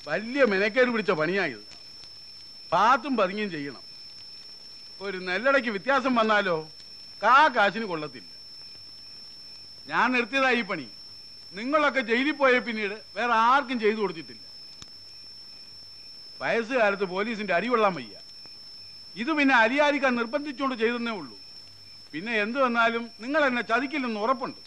വലിയ മെനക്കേട് പിടിച്ച പണിയായത് പാത്തും പതുങ്ങിയും ചെയ്യണം ഒരു നെല്ലടയ്ക്ക് വ്യത്യാസം വന്നാലോ കാ കാശിന് കൊള്ളത്തില്ല ഞാൻ നിർത്തിയതാ ഈ പണി നിങ്ങളൊക്കെ ജയിലിൽ പോയ പിന്നീട് വേറെ ആർക്കും ചെയ്തു കൊടുത്തിട്ടില്ല വയസ്സുകാലത്ത് പോലീസിന്റെ അടികൊള്ളാൻ വയ്യ ഇത് പിന്നെ അരിയാരിക്കാൻ നിർബന്ധിച്ചുകൊണ്ട് ചെയ്തെന്നേ ഉള്ളൂ പിന്നെ എന്തു വന്നാലും നിങ്ങൾ എന്നെ ചതിക്കില്ലെന്ന് ഉറപ്പുണ്ട്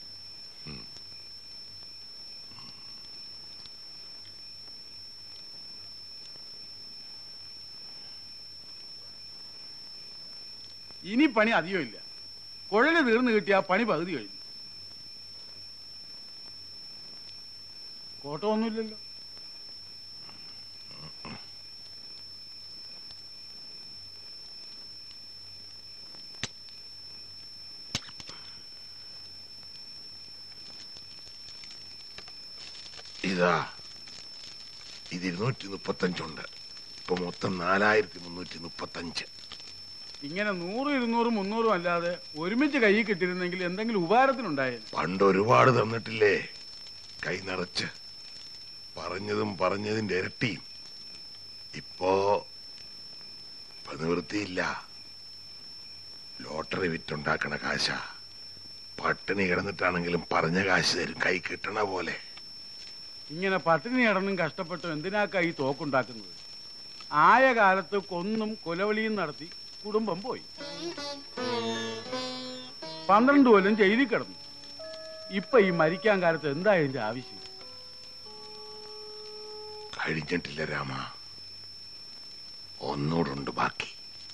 ഇനി പണി അധികമില്ല കുഴല് തീർന്നു കിട്ടിയ പണി പകുതി കഴിഞ്ഞു കോട്ടമൊന്നുമില്ലല്ലോ ഇതാ ഇത് ഇരുന്നൂറ്റി മുപ്പത്തഞ്ചുണ്ട് ഇപ്പൊ മൊത്തം നാലായിരത്തി മുന്നൂറ്റി മുപ്പത്തഞ്ച് ഇങ്ങനെ നൂറും ഇരുന്നൂറും മുന്നൂറും അല്ലാതെ ഒരുമിച്ച് കൈ കിട്ടിയിരുന്നെങ്കിൽ എന്തെങ്കിലും ഉപകാരത്തിനുണ്ടായേനെ പണ്ട് ഒരുപാട് തന്നിട്ടില്ലേ കൈ നിറച്ച് പറഞ്ഞതും പറഞ്ഞതിന്റെ ഇരട്ടിയും ഇപ്പോ ഇപ്പൊ നിവൃത്തിയില്ല ലോട്ടറി വിറ്റുണ്ടാക്കണ കാശ പട്ടിണി കിടന്നിട്ടാണെങ്കിലും പറഞ്ഞ കാശ് തരും കൈ കിട്ടണ പോലെ ഇങ്ങനെ പട്ടിണി കിടന്നും കഷ്ടപ്പെട്ടും എന്തിനാക്കാ ഈ തോക്കുണ്ടാക്കുന്നത് ആയ കാലത്ത് കൊന്നും കൊലവിളിയും നടത്തി കുടുംബം പോയി പന്ത്രണ്ട് കൊല്ലം ജയിലിൽ കിടന്നു ഇപ്പൊ ഈ മരിക്കാൻ കാലത്ത് എന്താ ഇതിന്റെ ആവശ്യം കഴിഞ്ഞിട്ടില്ല രാമ ഒന്നൂടുണ്ട് ബാക്കി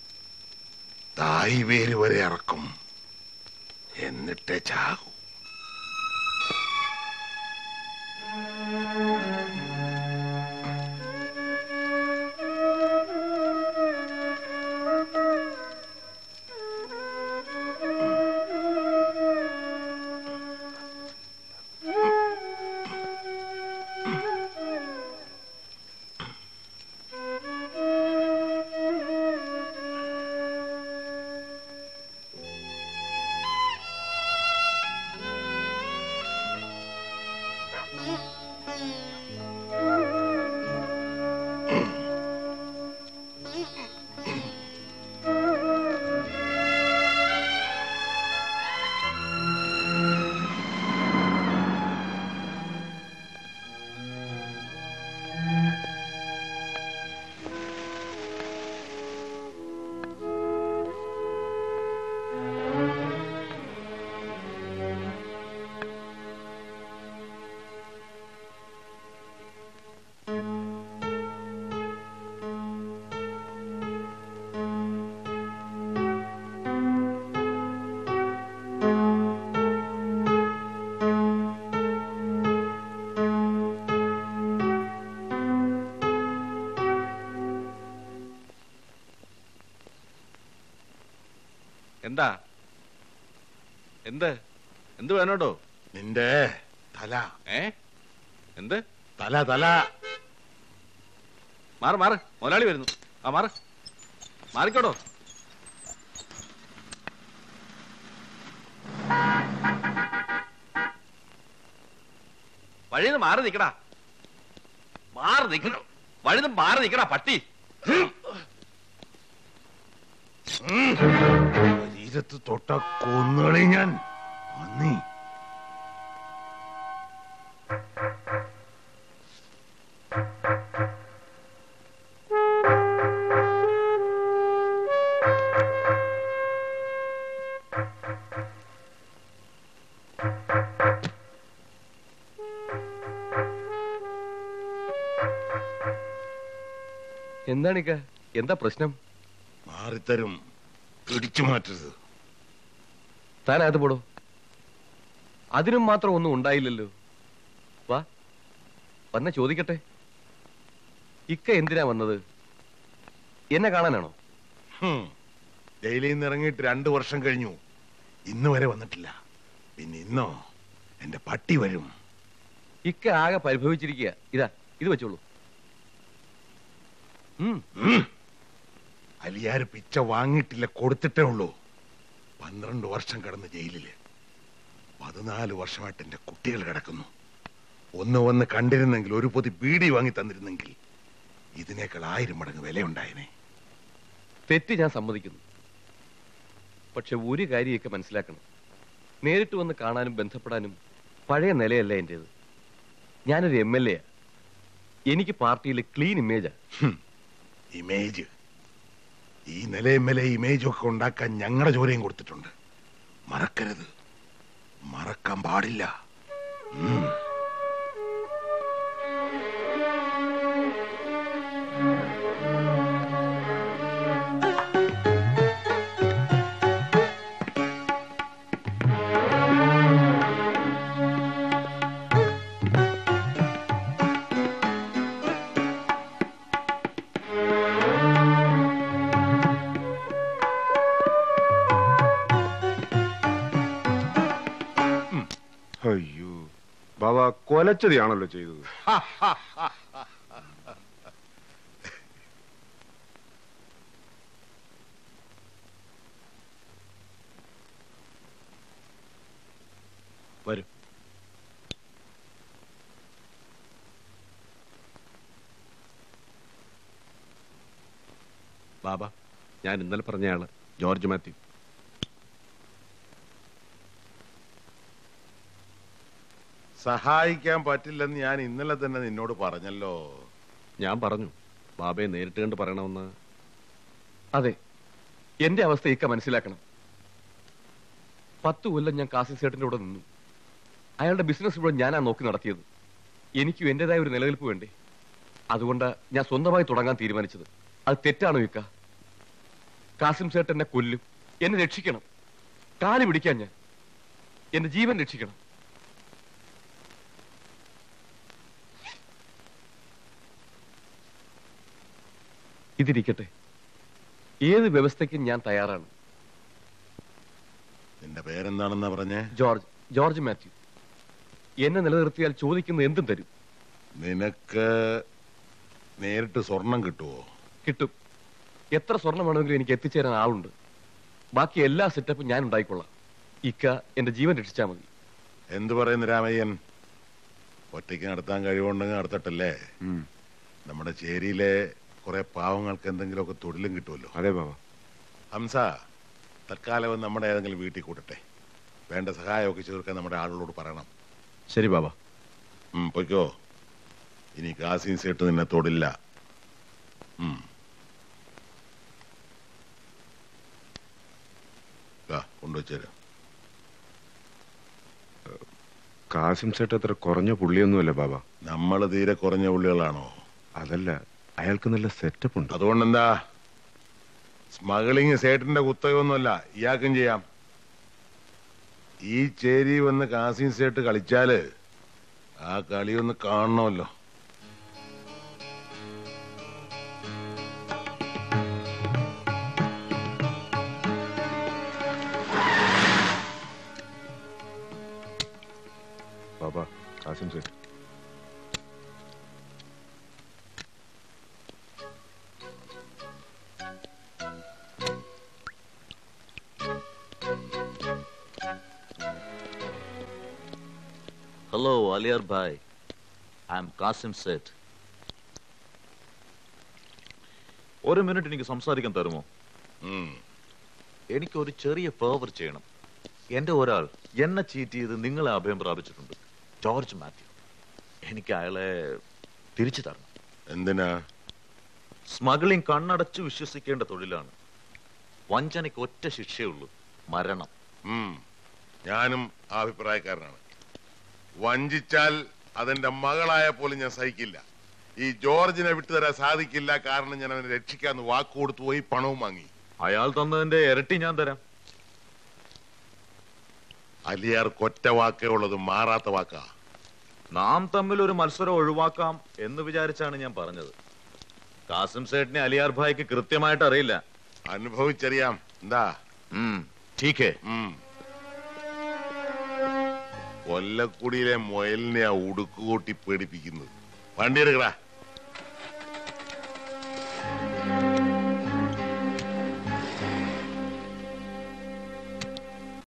തായ് വേര് വരെ ഇറക്കും എന്നിട്ടേ ചാകൂ എന്താ എന്ത് എന്ത് വേണോട്ടോ നിന്റെ തല ഏ എന്ത് തല തല മാറ് മാറ് മുതലാളി വരുന്നു ആ മാറ് മാറിക്കോടോ വഴിന്ന് മാറി നിക്കടാ മാറി നിക്കണം വഴിന്ന് മാറി നിക്കടാ പട്ടി ശരീരത്ത് തൊട്ട കൊന്നുകളി ഞാൻ അന്നീ എന്താണിക്ക എന്താ പ്രശ്നം മാറിത്തരും പിടിച്ചു മാറ്റരുത് താൻ അകത്ത് പോടോ അതിനും മാത്രം ഒന്നും ഉണ്ടായില്ലല്ലോ വാ വന്ന ചോദിക്കട്ടെ ഇക്ക എന്തിനാ വന്നത് എന്നെ കാണാനാണോ ഹും. ജയിലിൽ നിന്ന് ഇറങ്ങിയിട്ട് രണ്ടു വർഷം കഴിഞ്ഞു ഇന്ന് വരെ വന്നിട്ടില്ല പിന്നെ ഇന്നോ എന്റെ പട്ടി വരും ഇക്ക ആകെ പരിഭവിച്ചിരിക്കുക ഇതാ ഇത് വെച്ചോളൂ ഉം ഉം. അലിയാര് പിച്ച വാങ്ങിയിട്ടില്ല കൊടുത്തിട്ടേ ഉള്ളൂ പന്ത്രണ്ട് വർഷം കിടന്ന് ജയിലില് പതിനാല് വർഷമായിട്ട് എന്റെ കുട്ടികൾ കിടക്കുന്നു ഒന്ന് വന്ന് കണ്ടിരുന്നെങ്കിൽ ഒരു പൊതി ബീഡി വാങ്ങി തന്നിരുന്നെങ്കിൽ ഇതിനേക്കാൾ ആയിരം മടങ്ങ് വിലയുണ്ടായനെ തെറ്റ് ഞാൻ സമ്മതിക്കുന്നു പക്ഷെ ഒരു കാര്യമൊക്കെ മനസ്സിലാക്കണം നേരിട്ട് വന്ന് കാണാനും ബന്ധപ്പെടാനും പഴയ നിലയല്ല എൻ്റേത് ഞാനൊരു എം എൽ എ എനിക്ക് പാർട്ടിയിൽ ക്ലീൻ ഇമേജാ ഇമേജ് ഈ നിലയും വില ഇമേജും ഒക്കെ ഉണ്ടാക്കാൻ ഞങ്ങളുടെ ജോലിയും കൊടുത്തിട്ടുണ്ട് മറക്കരുത് മറക്കാൻ പാടില്ല ഉം. അയ്യോ ബാബ കൊലച്ചതിയാണല്ലോ ചെയ്തത് വരും ബാബ ഞാൻ ഇന്നലെ പറഞ്ഞയാള് ജോർജ് മാത്യു സഹായിക്കാൻ പറ്റില്ലെന്ന് ഞാൻ ഇന്നലെ തന്നെ നിന്നോട് പറഞ്ഞല്ലോ ഞാൻ പറഞ്ഞു ബാബയെ നേരിട്ട് കണ്ട് പറയണമെന്ന് അതെ എന്റെ അവസ്ഥ ഇക്ക മനസ്സിലാക്കണം പത്ത് കൊല്ലം ഞാൻ കാസിം സേട്ടിന്റെ കൂടെ നിന്നു അയാളുടെ ബിസിനസ് ഇവിടെ ഞാനാ നോക്കി നടത്തിയത് എനിക്കും എന്റേതായ ഒരു നിലനിൽപ്പ് വേണ്ടേ അതുകൊണ്ട് ഞാൻ സ്വന്തമായി തുടങ്ങാൻ തീരുമാനിച്ചത് അത് തെറ്റാണോ ഇക്ക കാസിം സേട്ട് എന്നെ കൊല്ലും എന്നെ രക്ഷിക്കണം കാലി പിടിക്കാൻ ഞാൻ എന്റെ ജീവൻ രക്ഷിക്കണം ഇതിരിക്കട്ടെ ഏത് വ്യവസ്ഥയ്ക്കും ഞാൻ തയ്യാറാണ് നിന്റെ പേരെന്താണെന്നാ പറഞ്ഞേ ജോർജ് ജോർജ് മാത്യു എന്നെ നിലനിർത്തിയാൽ ചോദിക്കുന്ന എന്തും തരും നിനക്ക് നേരിട്ട് സ്വർണം കിട്ടുവോ കിട്ടും എത്ര സ്വർണം വേണമെങ്കിലും എനിക്ക് എത്തിച്ചേരാൻ ആളുണ്ട് ബാക്കി എല്ലാ സെറ്റപ്പും ഞാൻ ഉണ്ടായിക്കൊള്ളാം ഇക്ക എന്റെ ജീവൻ രക്ഷിച്ചാൽ മതി എന്തു പറയുന്നു രാമയ്യൻ ഒറ്റയ്ക്ക് നടത്താൻ കഴിവുണ്ടെങ്കിൽ നടത്തട്ടല്ലേ ഉം. നമ്മുടെ ചേരിയിലെ കുറെ പാവങ്ങൾക്ക് എന്തെങ്കിലുമൊക്കെ തൊഴിലും കിട്ടുമല്ലോ അതെ ബാബ ഹംസ തൽക്കാലം നമ്മുടെ ഏതെങ്കിലും വീട്ടിൽ കൂട്ടട്ടെ വേണ്ട സഹായമൊക്കെ ചേർക്കാൻ നമ്മുടെ ആളുകളോട് പറയണം ശരി ബാബ ഉം, പൊയ്ക്കോ ഇനി കാസിൻ സേട്ട് നിന്നെ തൊടില്ല ഉം. ദാ, കൊണ്ടുവച്ചേരാം കാസിം സേട്ട് അത്ര കുറഞ്ഞ പുള്ളിയൊന്നുമല്ല ബാബ നമ്മൾ തീരെ കുറഞ്ഞ ഉള്ളികളാണോ അതല്ല അയാൾക്ക് നല്ല സെറ്റപ്പ് ഉണ്ട് അതുകൊണ്ടെന്താ സ്മഗ്ലിങ് സേട്ടിന്റെ കുത്തകയൊന്നുമല്ല ഇയാൾക്കും ചെയ്യാം ഈ ചേരി വന്ന് കാസിൻ സേട്ട് കളിച്ചാല് ആ കളിയൊന്ന് കാണണമല്ലോ Baba Qasim Seth Hello, Aliar Bhai. I'm Qasim Seth. ഒരു മിനിറ്റ് എനിക്ക് സംസാരിക്കാൻ തരുമോ ഉം. എനിക്ക് ഒരു ചെറിയ ഫേവർ ചെയ്യണം എന്റെ ഒരാൾ എന്നെ ചീറ്റ് ചെയ്ത് നിങ്ങളെ അഭയം പ്രാപിച്ചിട്ടുണ്ട് ജോർജ് മാത്യു എനിക്ക് അയാളെ തിരിച്ചു തരണം എന്തിനാ സ്മഗ്ലിംഗ് കണ്ണടച്ച് വിശ്വസിക്കേണ്ട തൊഴിലാണ് വഞ്ചനയ്ക്ക് ഒറ്റ ശിക്ഷയുള്ളൂ മരണം ഉം. ഞാനും ആ അഭിപ്രായക്കാരനാണ് വഞ്ചിച്ചാൽ അതെന്റെ മകളായ പോലും ഞാൻ സഹിക്കില്ല ഈ ജോർജിനെ വിട്ടുതരാൻ സാധിക്കില്ല കാരണം ഞാൻ അവനെ രക്ഷിക്കാന്ന് വാക്ക് കൊടുത്തു പോയി പണവും വാങ്ങി അയാൾ തന്നതിന്റെ ഇരട്ടി ഞാൻ തരാം അലിയാർ കൊറ്റ വാക്കേ ഉള്ളത് മാറാത്ത വാക്കാ നാം തമ്മിൽ ഒരു മത്സരം ഒഴിവാക്കാം എന്ന് വിചാരിച്ചാണ് ഞാൻ പറഞ്ഞത് കാസിം സേട്ടിനെ അലിയാർ ഭായിക്ക് കൃത്യമായിട്ട് അറിയില്ല അനുഭവിച്ചറിയാം എന്താ ടീക്കേ ഉം. കൊല്ലക്കുടിയിലെ മുയലിനെ ആ ഉടുക്കുകൂട്ടി പേടിപ്പിക്കുന്നത് വണ്ടി എടുക്കടാ